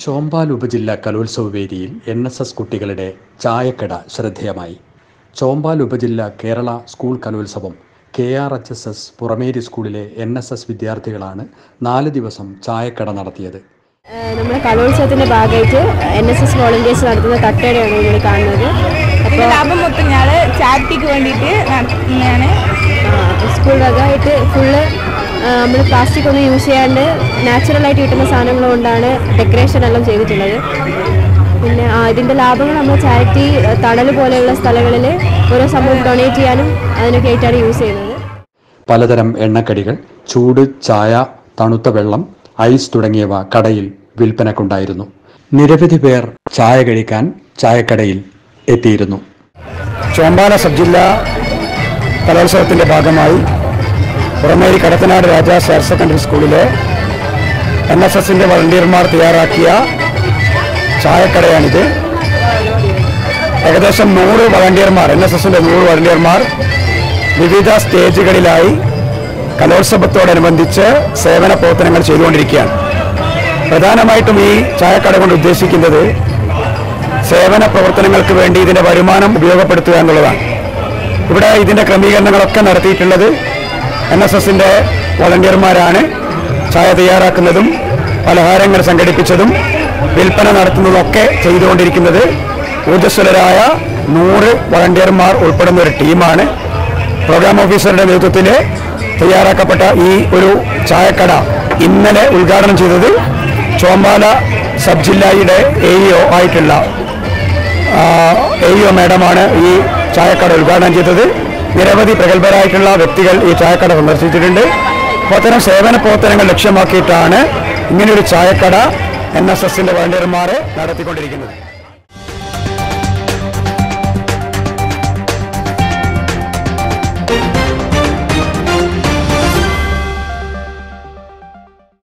ചോമ്പാൽ ഉപജില്ലാ കലോത്സവ വേദിയിൽ എൻ എസ് എസ് കുട്ടികളുടെ ചായക്കട ശ്രദ്ധേയമായി ചോമ്പാൽ ഉപജില്ല കേരള സ്കൂൾ കലോത്സവം K R H S S Purameri സ്കൂളിലെ എൻ എസ് എസ് വിദ്യാർത്ഥികളാണ് നാല് ദിവസം ചായക്കട നടത്തിയത് നമ്മുടെ കലോത്സവത്തിന്റെ ഭാഗമായിട്ട് എൻ എസ് എസ് വോളണ്ടിയേഴ്സ് നടത്തുന്ന തട്ടേടെയാണ് ഇവിടെ കാണുന്നത് ഇതിന്റെ ലാഭം മൊത്തം ഞാൻ ചാരിറ്റിക്ക് വേണ്ടിയിട്ട് നടത്തുന്നതാണ് സ്കൂൾ വകമായിട്ട് ഫുള്ള് നമ്മൾ പ്ലാസ്റ്റിക് ഒന്നും യൂസ് ചെയ്യാണ്ട് നാച്ചുറലായിട്ട് കിട്ടുന്ന സാധനങ്ങൾ കൊണ്ടാണ് ഡെക്കറേഷൻ എല്ലാം ചെയ്തിട്ടുള്ളത് പിന്നെ ആ, ഇതിന്റെ ലാഭങ്ങൾ നമ്മൾ ചാരിറ്റി തണൽ പോലെയുള്ള സ്ഥലങ്ങളിൽ ഓരോ സംഭവം ഡൊണേറ്റ് ചെയ്യാനും അതിനൊക്കെ ആയിട്ടാണ് യൂസ് ചെയ്യുന്നത് പലതരം എണ്ണക്കടികൾ ചൂട് ചായ തണുത്ത വെള്ളം ഐസ് തുടങ്ങിയവ കടയിൽ വിൽപ്പനക്കുണ്ടായിരുന്നു നിരവധി പേർ ചായ കഴിക്കാൻ ചായക്കടയിൽ എത്തിയിരുന്നു ചോമ്പാല സബ് ജില്ലാ കലോത്സവത്തിൻ്റെ ഭാഗമായി പുറമേരി കടത്തനാട് രാജാസ് ഹയർ സെക്കൻഡറി സ്കൂളിലെ എൻ എസ് എസിൻ്റെ വളണ്ടിയർമാർ തയ്യാറാക്കിയ ചായക്കടയാണിത് ഏകദേശം നൂറ് വളണ്ടിയർമാർ എൻ എസ് എസിൻ്റെ നൂറ് വളണ്ടിയർമാർ വിവിധ സ്റ്റേജുകളിലായി കലോത്സവത്തോടനുബന്ധിച്ച് സേവന പ്രവർത്തനങ്ങൾ ചെയ്തുകൊണ്ടിരിക്കുകയാണ് പ്രധാനമായിട്ടും ഈ ചായക്കട കൊണ്ട് ഉദ്ദേശിക്കുന്നത് സേവന പ്രവർത്തനങ്ങൾക്ക് വേണ്ടി ഇതിന്റെ വരുമാനം ഉപയോഗപ്പെടുത്തുക എന്നുള്ളതാണ് ഇവിടെ ഇതിന്റെ ക്രമീകരണങ്ങളൊക്കെ നടത്തിയിട്ടുള്ളത് എൻ എസ് എസിന്റെ വോളണ്ടിയർമാരാണ് ചായ തയ്യാറാക്കുന്നതും പലഹാരങ്ങൾ സംഘടിപ്പിച്ചതും വിൽപ്പന നടത്തുന്നതൊക്കെ ചെയ്തുകൊണ്ടിരിക്കുന്നത് ഊർജ്ജസ്വലരായ നൂറ് വളണ്ടിയർമാർ ഉൾപ്പെടുന്ന ഒരു ടീമാണ് പ്രോഗ്രാം ഓഫീസറുടെ നേതൃത്വത്തിൽ തയ്യാറാക്കപ്പെട്ട ഈ ഒരു ചായക്കട ഇന്നലെ ഉദ്ഘാടനം ചെയ്തത് ചോമ്പാല സബ് ജില്ലയുടെ എ ആയിട്ടുള്ള എ ഇ മേഡമാണ് ഈ ചായക്കട ഉദ്ഘാടനം ചെയ്തത് നിരവധി പ്രഗത്ഭരായിട്ടുള്ള വ്യക്തികൾ ഈ ചായക്കട സന്ദർശിച്ചിട്ടുണ്ട് അപ്പോൾ അത്തരം സേവന പ്രവർത്തനങ്ങൾ ലക്ഷ്യമാക്കിയിട്ടാണ് ഇങ്ങനെയൊരു ചായക്കട എൻ എസ് എസിന്റെ വളണ്ടിയർമാരെ നടത്തിക്കൊണ്ടിരിക്കുന്നത്